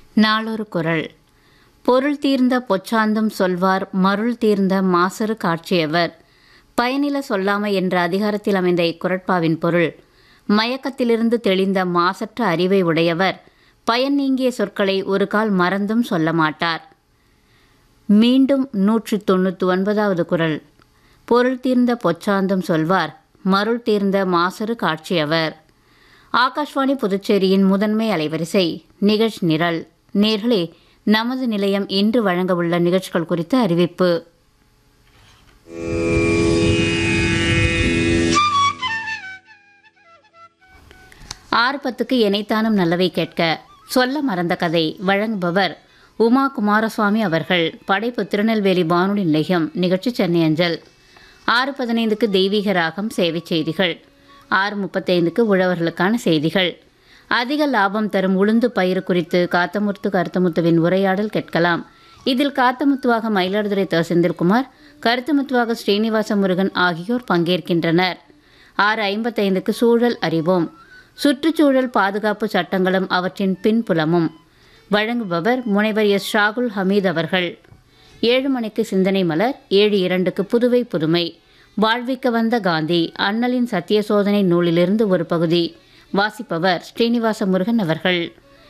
நாளொரு குரல் பொருள் தீர்ந்த பொச்சாந்தும் சொல்வார் மருள் தீர்ந்த மாசறு காட்சியவர் பயனில சொல்லாமை என்ற அதிகாரத்தில் அமைந்த இக்குரட்பாவின் பொருள் மயக்கத்திலிருந்து தெளிந்த மாசற்ற அறிவை உடையவர் பயன் நீங்கிய சொற்களை ஒரு கால் மறந்தும் சொல்ல மாட்டார் மீண்டும் நூற்றி தொண்ணூற்றி ஒன்பதாவது குரல் பொருள் தீர்ந்த பொச்சாந்தும் சொல்வார் மருள் தீர்ந்த மாசறு காட்சியவர் ஆகாஷ்வாணி புதுச்சேரியின் முதன்மை அலைவரிசை நிகழ்ச்சி நிரல் நேர்களே நமது நிலையம் இன்று வழங்கவுள்ள நிகழ்ச்சிகள் குறித்த அறிவிப்பு ஆறு பத்துக்கு இணைத்தானும் நல்லவை கேட்க சொல்ல மறந்த கதை வழங்குபவர் உமா குமாரசுவாமி அவர்கள் படைப்பு திருநெல்வேலி வானொலி நிலையம் நிகழ்ச்சி சென்னை அஞ்சல் ஆறு பதினைந்துக்கு தெய்வீக ராகம் சேவை செய்திகள் ஆறு முப்பத்தைந்துக்கு உழவர்களுக்கான செய்திகள் அதிக லாபம் தரும் உளுந்து பயிர் குறித்து காத்தமுத்து கருத்தமுத்துவின் உரையாடல் கேட்கலாம் இதில் காத்தமுத்துவாக மயிலாடுதுறை த செந்தில்குமார் கருத்துமுத்துவாக ஸ்ரீனிவாச முருகன் ஆகியோர் பங்கேற்கின்றனர் ஆறு ஐம்பத்தைந்துக்கு சூழல் அறிவோம் சுற்றுச்சூழல் பாதுகாப்பு சட்டங்களும் அவற்றின் பின்புலமும் வழங்குபவர் முனைவர் எஸ் ஷாகுல் ஹமீத் அவர்கள் ஏழு மணிக்கு சிந்தனை மலர் ஏழு இரண்டுக்கு புதுவை புதுமை வாழ்விக்க வந்த காந்தி அண்ணலின் சத்திய சோதனை நூலிலிருந்து ஒரு பகுதி வாசிப்பவர் ஸ்ரீனிவாச முருகன் அவர்கள்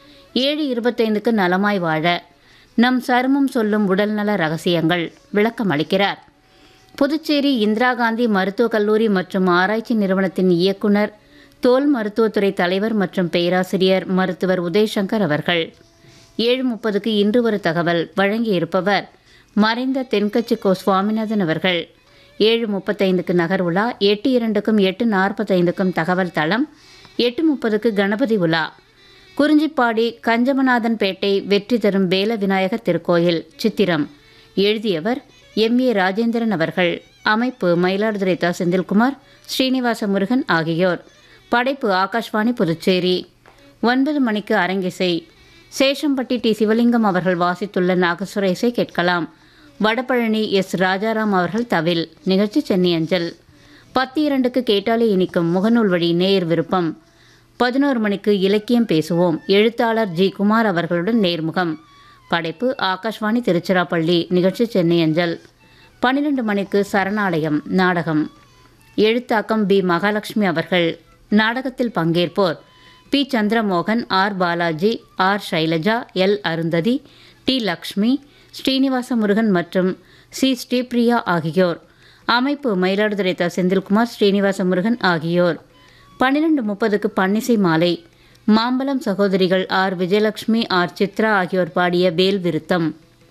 ஏழு இருபத்தைந்துக்கு நலமாய் வாழ நம் சருமம் சொல்லும் உடல்நல ரகசியங்கள் விளக்கம் அளிக்கிறார் புதுச்சேரி இந்திரா காந்தி மருத்துவக் கல்லூரி மற்றும் ஆராய்ச்சி நிறுவனத்தின் இயக்குனர் தோல் மருத்துவத்துறை தலைவர் மற்றும் பேராசிரியர் மருத்துவர் உதயசங்கர் அவர்கள் ஏழு முப்பதுக்கு இன்று ஒரு தகவல் வழங்கியிருப்பவர் மறைந்த தென்கட்சி கோ சுவாமிநாதன் அவர்கள் ஏழு முப்பத்தைந்துக்கு நகர் உலா எட்டு இரண்டுக்கும் எட்டு நாற்பத்தைந்துக்கும் தகவல் தளம் எட்டு முப்பதுக்கு கணபதி உலா குறிஞ்சிப்பாடி கஞ்சமநாதன் பேட்டை வெற்றி தரும் வேல விநாயகர் திருக்கோயில் சித்திரம் எழுதியவர் எம் ஏ ராஜேந்திரன் அவர்கள் அமைப்பு மயிலாடுதுறை த செந்தில்குமார் ஸ்ரீனிவாச முருகன் ஆகியோர் படைப்பு ஆகாஷ்வாணி புதுச்சேரி ஒன்பது மணிக்கு அரங்கிசை சேஷம்பட்டி டி சிவலிங்கம் அவர்கள் வாசித்துள்ள நாகசுர இசை கேட்கலாம் வடபழனி எஸ் ராஜாராம் அவர்கள் தவில் நிகழ்ச்சி சென்னை அஞ்சல் பத்து இரண்டுக்கு கேட்டாலே இனிக்கும் முகநூல் வழி நேயர் விருப்பம் பதினோரு மணிக்கு இலக்கியம் பேசுவோம் எழுத்தாளர் ஜி குமார் அவர்களுடன் நேர்முகம் படைப்பு ஆகாஷ்வாணி திருச்சிராப்பள்ளி நிகழ்ச்சி சென்னை அஞ்சல் பன்னிரண்டு மணிக்கு சரணாலயம் நாடகம் எழுத்தாக்கம் பி மகாலட்சுமி அவர்கள் நாடகத்தில் பங்கேற்போர் P Chandramohan R Balaji R Sailaja L Arundhathi T Lakshmi Srinivasa Murugan மற்றும் சி ஸ்ரீபிரியா ஆகியோர் அமைப்பு மயிலாடுதுறை த செந்தில்குமார் ஸ்ரீனிவாச முருகன் ஆகியோர் பன்னிரெண்டு முப்பதுக்கு பன்னிசை மாலை மாம்பலம் சகோதரிகள் ஆர் விஜயலட்சுமி ஆர் சித்ரா ஆகியோர் பாடிய வேல் விருத்தம்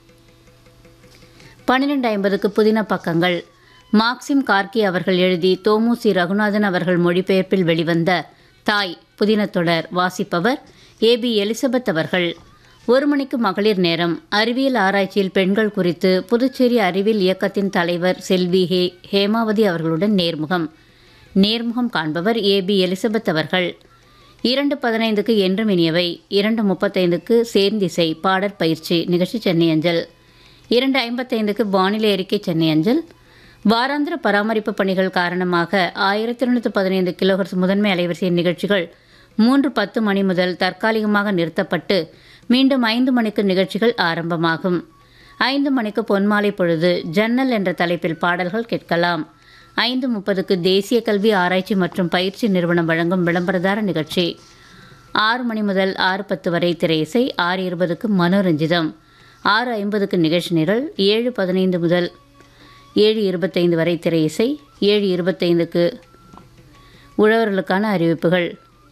பன்னிரெண்டு ஐம்பதுக்கு புதின பக்கங்கள் மார்க்சிம் கார்கி அவர்கள் எழுதி தோமுசி ரகுநாதன் அவர்கள் மொழிபெயர்ப்பில் வெளிவந்த தாய் புதின தொடர் வாசிப்பவர் ஏ பி எலிசபெத் அவர்கள் ஒரு மணிக்கு மகளிர் நேரம் அறிவியல் ஆராய்ச்சியில் பெண்கள் குறித்து புதுச்சேரி அறிவியல் இயக்கத்தின் தலைவர் செல்வி ஹே ஹேமாவதி அவர்களுடன் நேர்முகம் நேர்முகம் காண்பவர் ஏ பி எலிசபெத் அவர்கள் இரண்டு பதினைந்துக்கு என்றும் இனியவை இரண்டு முப்பத்தைந்துக்கு சேர்ந்திசை பாடற் பயிற்சி நிகழ்ச்சி சென்னை அஞ்சல் இரண்டு ஐம்பத்தைந்துக்கு வானிலை அறிக்கை சென்னை அஞ்சல் வாராந்திர பராமரிப்பு பணிகள் காரணமாக ஆயிரத்தி இருநூற்றி பதினைந்து கிலோஹர்ஸ் முதன்மை அலைவரிசை நிகழ்ச்சிகள் மூன்று பத்து மணி முதல் தற்காலிகமாக நிறுத்தப்பட்டு மீண்டும் ஐந்து மணிக்கு நிகழ்ச்சிகள் ஆரம்பமாகும் ஐந்து மணிக்கு பொன்மாலை பொழுது ஜன்னல் என்ற தலைப்பில் பாடல்கள் கேட்கலாம் ஐந்து முப்பதுக்கு தேசிய கல்வி ஆராய்ச்சி மற்றும் பயிற்சி நிறுவனம் வழங்கும் விளம்பரதார நிகழ்ச்சி ஆறு மணி முதல் ஆறு பத்து வரை திரையிசை ஆறு இருபதுக்கு மனோரஞ்சிதம் ஆறு ஐம்பதுக்கு நிகழ்ச்சி நிரல் ஏழு பதினைந்து முதல் ஏழு இருபத்தைந்து வரை திரை இசை ஏழு இருபத்தைந்துக்கு உழவர்களுக்கான அறிவிப்புகள்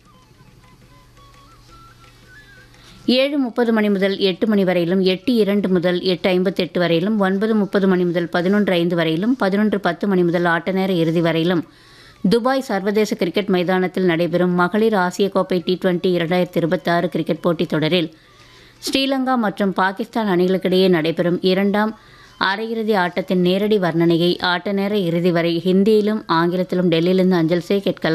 ஏழு முப்பது மணி முதல் எட்டு மணி வரையிலும் எட்டு இரண்டு முதல் எட்டு ஐம்பத்தெட்டு வரையிலும் ஒன்பது முப்பது மணி முதல் பதினொன்று ஐந்து வரையிலும் பதினொன்று பத்து மணி முதல் ஆட்ட நேர இறுதி வரையிலும் துபாய் சர்வதேச கிரிக்கெட் மைதானத்தில் நடைபெறும் மகளிர் ஆசிய கோப்பை டி டுவெண்டி இரண்டாயிரத்தி இருபத்தாறு கிரிக்கெட் போட்டித் தொடரில் ஸ்ரீலங்கா மற்றும் பாகிஸ்தான் அணிகளுக்கிடையே நடைபெறும் இரண்டாம் அரையிறுதி ஆட்டத்தின் நேரடி வர்ணனையை ஆட்ட நேர இறுதி வரை ஹிந்தியிலும் ஆங்கிலத்திலும் டெல்லியிலிருந்து அஞ்சல் செய்ய கேட்கலாம்